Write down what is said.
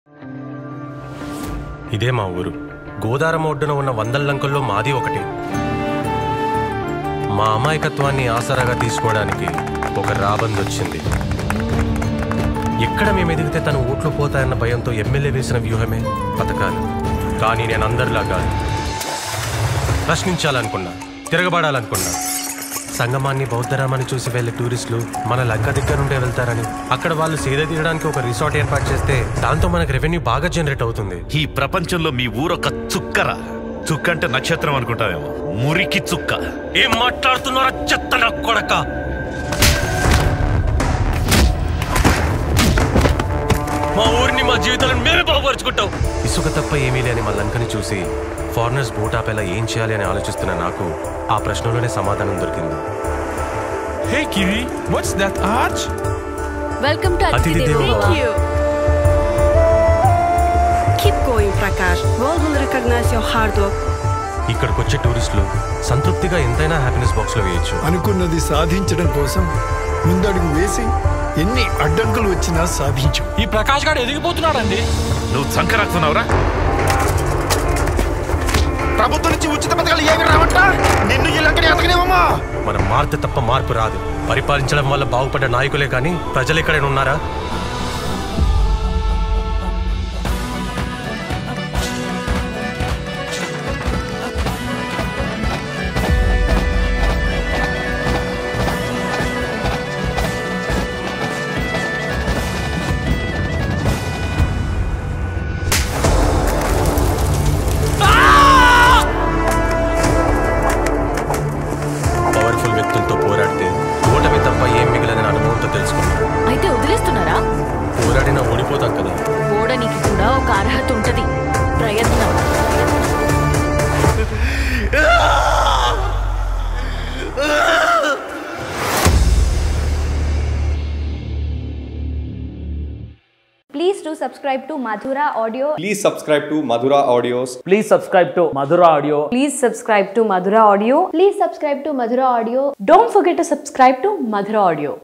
ఇదే మా ఊరు గోదారం ఒడ్డున ఉన్న వందల లంకల్లో మాది ఒకటి మా అమాయకత్వాన్ని ఆసరాగా తీసుకోవడానికి ఒక రాబంద్ వచ్చింది ఎక్కడ మేము ఎదిగితే తను ఓట్లు పోతాయన్న భయంతో ఎమ్మెల్యే వేసిన వ్యూహమే పథకాలు కానీ నేను అందరిలా కాదు ప్రశ్నించాలనుకున్నా తిరగబడాలనుకున్నా సంగమాన్ని బౌద్ధరామాన్ని చూసి వెళ్ళే టూరిస్టులు మన లంక దగ్గర నుండే వెళ్తారని అక్కడ వాళ్ళు సేద తీయడానికి ఒక రిసార్ట్ ఏర్పాటు చేస్తే దాంతో మనకు రెవెన్యూ బాగా జనరేట్ అవుతుంది ఈ ప్రపంచంలో మీ ఊరొక చుక్కరా చుక్క అంటే నక్షత్రం అనుకుంటావేమో మురికి చుక్క ఏం మాట్లాడుతున్నారా చెత్త నా కొడక మా ఊరిని మా జీవితాలను మేమే బాగుపరుచుకుంటాం ఇసుక తప్ప ఏమీ లేని మా లంకని చూసి ఫారినర్స్ బోట్ ఆపేలా ఏం చేయాలి అని ఆలోచిస్తున్న నాకు ఆ ప్రశ్నలోనే సమాధానం దొరికింది Hey Kiri, what's that arch? Welcome to అతిథి అతిథి దేవో దేవో భవ. భవ. Keep going, Prakash. World will recognize your hard work. ఇక్కడికి వచ్చే టూరిస్టులు సంతృప్తిగా ఎంతైనా హ్యాపీనెస్ బాక్స్ లో వేయచ్చు అనుకున్నది సాధించడం కోసం ముందడుగు వేసి ఎన్ని అడ్డంకులు వచ్చినా సాధించు ఈ ప్రకాష్ గారు ఎదిగిపోతున్నాడండి నువ్వు సంకరాస్తున్నావురా ప్రభుత్వం నుంచి ఉచిత పథకాలు ఏమి రావంట నిన్ను ఈ లంకని ఎతకనేమమ్మా మనం మారితే తప్ప మార్పు రాదు పరిపాలించడం వల్ల బాగుపడ్డ నాయకులే కానీ ప్రజలు ఎక్కడైనా ఉన్నారా పవర్ఫుల్ వ్యక్తులతో పోరాడితే ఓటమి తప్ప ఏం మిగిలదని అనుభవంతో తెలుసుకున్నాను అయితే వదిలేస్తున్నారా పోరాడినా ఓడిపోతాం కదా ఓడనికి కూడా ఒక అర్హత ఉంటది ప్రయత్నం Please do subscribe to Madhura Audio. Please subscribe to Madhura Audios. Please subscribe to Madhura Audio. Please subscribe to Madhura Audio. Please subscribe to Madhura Audio. Don't forget to subscribe to Madhura Audio.